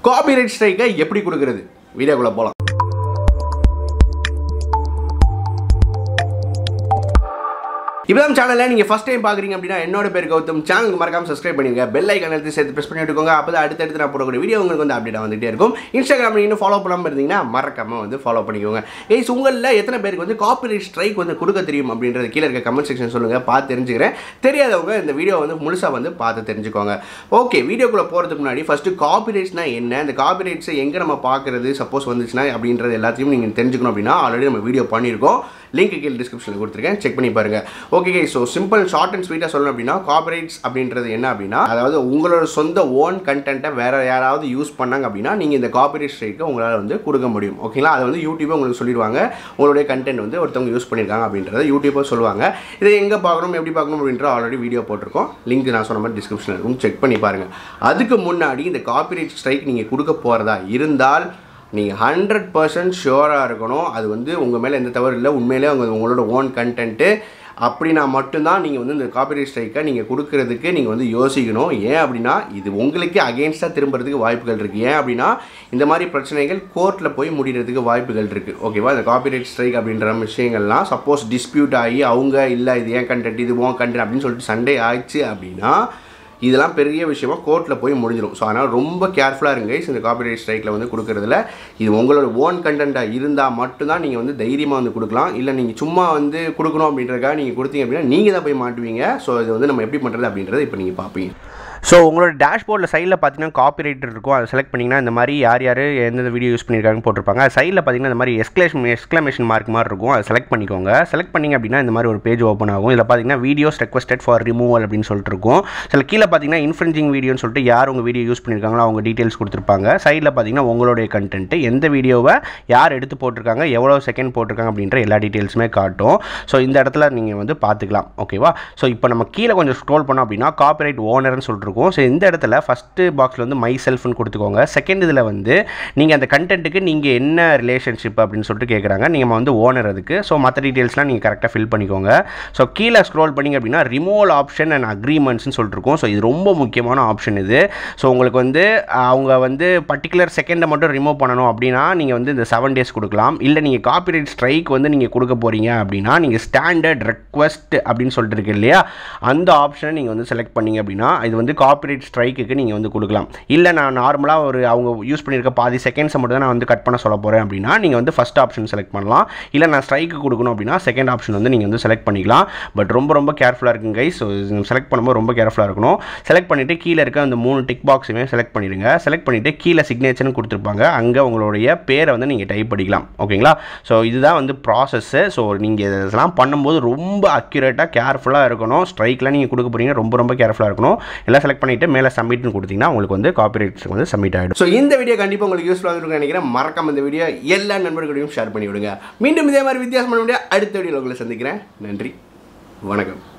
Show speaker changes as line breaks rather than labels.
copyright ஸ்ட்ரைக்கை எப்படி கொடுக்கறது வீடியோக்குள்ளே போகலாம் இப்பதான் சேனலில் நீங்கள் ஃபஸ்ட் டைம் பார்க்குறீங்க அப்படின்னா என்னோட பேர் கௌதம் சேனலுக்கு மறக்காம சப்ஸ்கிரைப் பண்ணிடுங்க பெல் ஐக்கன் எடுத்து சேர்த்து ப்ரெஸ் பண்ணி விட்டுக்கோங்க அப்போ தான் அடுத்தடுத்து நான் போடக்கூடிய வீடியோ உங்களுக்கு வந்து அப்டேட் வந்துகிட்டே இருக்கும் இன்ஸ்டாகிராம் இன்னும் ஃபாலோ பண்ணாமல் இருந்தீங்கன்னா மறக்காம வந்து ஃபாலோ பண்ணிக்கோங்க ஏய் உங்களில் எத்தனை பேருக்கு வந்து காப்பிரைட் ஸ்ட்ரைக் வந்து கொடுக்க தெரியும் அப்படின்றது கீழே இருக்க கமெண்ட் செக்ஷன் சொல்லுங்கள் பார்த்து தெரிஞ்சுக்கிறேன் தெரியாதவங்க இந்த வீடியோ வந்து முழுசாக வந்து பார்த்து தெரிஞ்சுக்கோங்க ஓகே வீடியோக்குள்ளே போகிறதுக்கு முன்னாடி ஃபஸ்ட்டு காப்பிரைட்ஸ்னா என்ன இந்த காப்பிரைட்ஸை எங்கே நம்ம பார்க்குறது சப்போஸ் வந்துச்சுன்னா அப்படின்றது எல்லாத்தையும் நீங்கள் தெரிஞ்சுக்கணும் அப்படின்னா ஆல்ரெடி நம்ம வீடியோ பண்ணியிருக்கோம் லிங்க் கீழே டிஸ்கிரிப்ஷனில் கொடுத்துருக்கேன் செக் பண்ணி பாருங்க okay so simple short and ஸ்வீட்டாக சொல்லணும் அப்படின்னா காப்பரேட்ஸ் அப்படின்றது என்ன அப்படின்னா அதாவது உங்களோட சொந்த ஓன் கண்டென்ட்டை வேற யாராவது யூஸ் பண்ணாங்க அப்படின்னா நீங்கள் இந்த காப்பரேட் ஸ்ட்ரைக்கை உங்களால் வந்து கொடுக்க முடியும் ஓகேங்களா அதை வந்து யூடியூபே உங்களுக்கு சொல்லிடுவாங்க உங்களுடைய கண்டென்ட் வந்து ஒருத்தவங்க யூஸ் பண்ணியிருக்காங்க அப்படின்றத யூடியூபே சொல்லுவாங்க இதை எங்கே பார்க்கணும் எப்படி பார்க்கணும் அப்படின்ற ஆல்ரெடி வீடியோ போட்டிருக்கோம் லிங்க் நான் சொன்ன மாதிரி டிஸ்கிரிப்ஷனில் இருக்கும் செக் பண்ணி பாருங்கள் அதுக்கு முன்னாடி இந்த காப்பிரைட் ஸ்ட்ரைக் நீங்கள் கொடுக்க போகிறதா இருந்தால் நீங்கள் ஹண்ட்ரட் பர்சன்ட் ஷுவராக இருக்கணும் அது வந்து உங்கள் மேலே எந்த தவறு இல்லை உண்மையிலே அவங்க உங்களோட ஓன் கண்டென்ட்டு அப்படின்னா மட்டும்தான் நீங்கள் வந்து இந்த காப்பிரைட் ஸ்ட்ரைக்கை நீங்கள் கொடுக்கறதுக்கு நீங்கள் வந்து யோசிக்கணும் ஏன் அப்படின்னா இது உங்களுக்கு அகேன்ஸ்டாக திரும்புறதுக்கு வாய்ப்புகள் இருக்குது ஏன் அப்படின்னா இந்த மாதிரி பிரச்சனைகள் கோர்ட்டில் போய் முடிகிறதுக்கு வாய்ப்புகள் இருக்குது ஓகேவா இந்த காப்பிரைட் ஸ்ட்ரைக் அப்படின்ற விஷயங்கள்லாம் சப்போஸ் டிஸ்பியூட் ஆகி அவங்க இல்லை இது ஏன் கண்டென்ட் இது ஓன் கண்டென்ட் அப்படின்னு சொல்லிட்டு சண்டே ஆயிடுச்சு அப்படின்னா இதெல்லாம் பெரிய விஷயமா கோர்ட்டில் போய் முடிஞ்சிடும் ஸோ அதனால் ரொம்ப கேர்ஃபுல்லாக இருங்க இந்த காப்பிரைட் ஸ்ட்ரைக்கில் வந்து கொடுக்குறதுல இது உங்களோட ஓன் கண்டென்ட்டாக இருந்தால் மட்டும்தான் நீங்கள் வந்து தைரியமாக வந்து கொடுக்கலாம் இல்லை நீங்கள் சும்மா வந்து கொடுக்கணும் அப்படின்றதுக்காக நீங்கள் கொடுத்தீங்க அப்படின்னா நீங்கள் தான் போய் மாட்டுவீங்க ஸோ இது வந்து நம்ம எப்படி பண்ணுறது அப்படின்றத இப்போ நீங்கள் பார்ப்பீங்க ஸோ உங்களோட டேஷ்போர்டில் சைடில் பார்த்தீங்கன்னா காப்பிரைட் இருக்கும் அதை செலக்ட் பண்ணிங்கன்னா இந்த மாதிரி யார் யார் எந்தெந்த வீடியோ யூஸ் பண்ணியிருக்காங்கன்னு போட்டிருப்பாங்க அது சைடில் பார்த்தீங்கன்னா இந்த மாதிரி எஸ்கிலேஷன் எக்ஸ்க்ளமேஷன் மார்க் மாதிரி இருக்கும் அதை செலக்ட் பண்ணிக்கோங்க செலக்ட் பண்ணிங்க அப்படின்னா இந்த மாதிரி ஒரு பேஜ் ஓப்பன் ஆகும் இதில் பார்த்தீங்கன்னா வீடியோஸ் ரெக்வஸ்டட் ஃபார் ரிமூவல் அப்படின்னு சொல்லிட்டு இருக்கும் சில கீழே பார்த்தீங்கன்னா இன்ஃப்ரிஞ்சிங் வீடியோன்னு சொல்லிட்டு யார் உங்கள் வீடியோ யூஸ் பண்ணியிருக்காங்களோ அவங்க டீட்டெயில்ஸ் கொடுத்துருப்பாங்க சைடில் பார்த்தீங்கன்னா உங்களுடைய கண்டென்ட் எந்த வீடியோவை யார் எடுத்து போட்டிருக்காங்க எவ்வளோ செகண்ட் போட்டிருக்காங்க அப்படின்ற எல்லா டீட்டெயில்ஸுமே காட்டும் ஸோ இந்த இடத்துல நீங்கள் வந்து பார்த்துக்கலாம் ஓகேவா ஸோ இப்போ நம்ம கீழே கொஞ்சம் ஸ்க்ரோல் பண்ணோம் அப்படின்னா காப்பிரைட் ஓனர்னு சொல்லிட்டு இருக்கும் ஸோ இந்த இடத்துல ஃபஸ்ட்டு பாக்ஸில் வந்து மை செல்ஃப்னு கொடுத்துக்கோங்க செகண்ட் இதில் வந்து நீங்கள் அந்த கண்டென்ட்டுக்கு நீங்கள் என்ன ரிலேஷன்ஷிப் அப்படின்னு சொல்லிட்டு கேட்குறாங்க நீங்கள் வந்து ஓனர் அதுக்கு ஸோ மற்ற டீட்டெயில்ஸ்லாம் நீங்கள் கரெக்டாக ஃபில் பண்ணிக்கோங்க ஸோ கீழே ஸ்க்ரோல் பண்ணிங்க அப்படின்னா ரிமூவல் ஆப்ஷன் அண்ட் அக்ரிமெண்ட்ஸ்னு சொல்லிட்டு இருக்கும் ஸோ இது ரொம்ப முக்கியமான ஆப்ஷன் இது ஸோ உங்களுக்கு வந்து அவங்க வந்து பர்டிகுலர் செகண்டை மட்டும் ரிமூவ் பண்ணணும் அப்படின்னா நீங்கள் வந்து இந்த செவன் டேஸ் கொடுக்கலாம் இல்லை நீங்கள் காப்பிரைட் ஸ்ட்ரைக் வந்து நீங்கள் கொடுக்க போகிறீங்க அப்படின்னா நீங்கள் ஸ்டாண்டர்ட் ரெக்வஸ்ட் அப்படின்னு சொல்லிட்டு இருக்கு இல்லையா அந்த ஆப்ஷனை நீங்கள் வந்து செலக்ட் பண்ணீங்க அப்படின்னா இது வந்து காப்பிரைட் ஸ்ட்ரைக்குக்கு நீங்கள் வந்து கொடுக்கலாம் இல்லை நான் நார்மலாக ஒரு அவங்க யூஸ் பண்ணியிருக்க பாதி செகண்ட்ஸை மட்டும் தான் நான் வந்து கட் பண்ண சொல்ல போகிறேன் அப்படின்னா நீங்கள் வந்து ஃபஸ்ட் ஆப்ஷன் செலக்ட் பண்ணலாம் இல்லை நான் ஸ்ட்ரைக்கு கொடுக்கணும் அப்படின்னா செகண்ட் ஆப்ஷன் வந்து நீங்கள் வந்து செலக்ட் பண்ணிக்கலாம் பட் ரொம்ப ரொம்ப கேர்ஃபுல்லாக இருக்குங்க கைஸ் ஸோ செலக்ட் பண்ணும்போது ரொம்ப கேர்ஃபுல்லாக இருக்கணும் செலக்ட் பண்ணிவிட்டு கீழே இருக்க அந்த மூணு டிக் பாக்ஸுமே செலக்ட் பண்ணிடுங்க செலக்ட் பண்ணிவிட்டு கீழே சிக்னேச்சர்னு கொடுத்துருப்பாங்க அங்கே உங்களுடைய பேரை வந்து நீங்கள் டைப் பண்ணிக்கலாம் ஓகேங்களா ஸோ இதுதான் வந்து ப்ராசஸ்ஸு ஸோ நீங்கள் இதெல்லாம் பண்ணும்போது ரொம்ப அக்யூரேட்டாக கேர்ஃபுல்லாக இருக்கணும் ஸ்ட்ரைக்லாம் நீங்கள் கொடுக்க போகிறீங்க ரொம்ப ரொம்ப கேர்ஃபுல்லாக இருக்கணும் எல்லாம் செலக்ட் பண்ணிவிட்டு மேலே சப்மிட்னு கொடுத்தீங்கன்னா உங்களுக்கு வந்து காப்பிரைட்ஸ் வந்து சப்மிட் ஆகிடும் ஸோ இந்த வீடியோ கண்டிப்பாக உங்களுக்கு யூஸ்ஃபுல்லாக இருக்கும்னு நினைக்கிறேன் மறக்காம இந்த வீடியோ எல்லா நண்பர்களையும் ஷேர் பண்ணி விடுங்க மீண்டும் இதே மாதிரி வித்தியாசமான வீடியோ அடுத்த வீடியோவில் உங்களை சந்திக்கிறேன் நன்றி வணக்கம்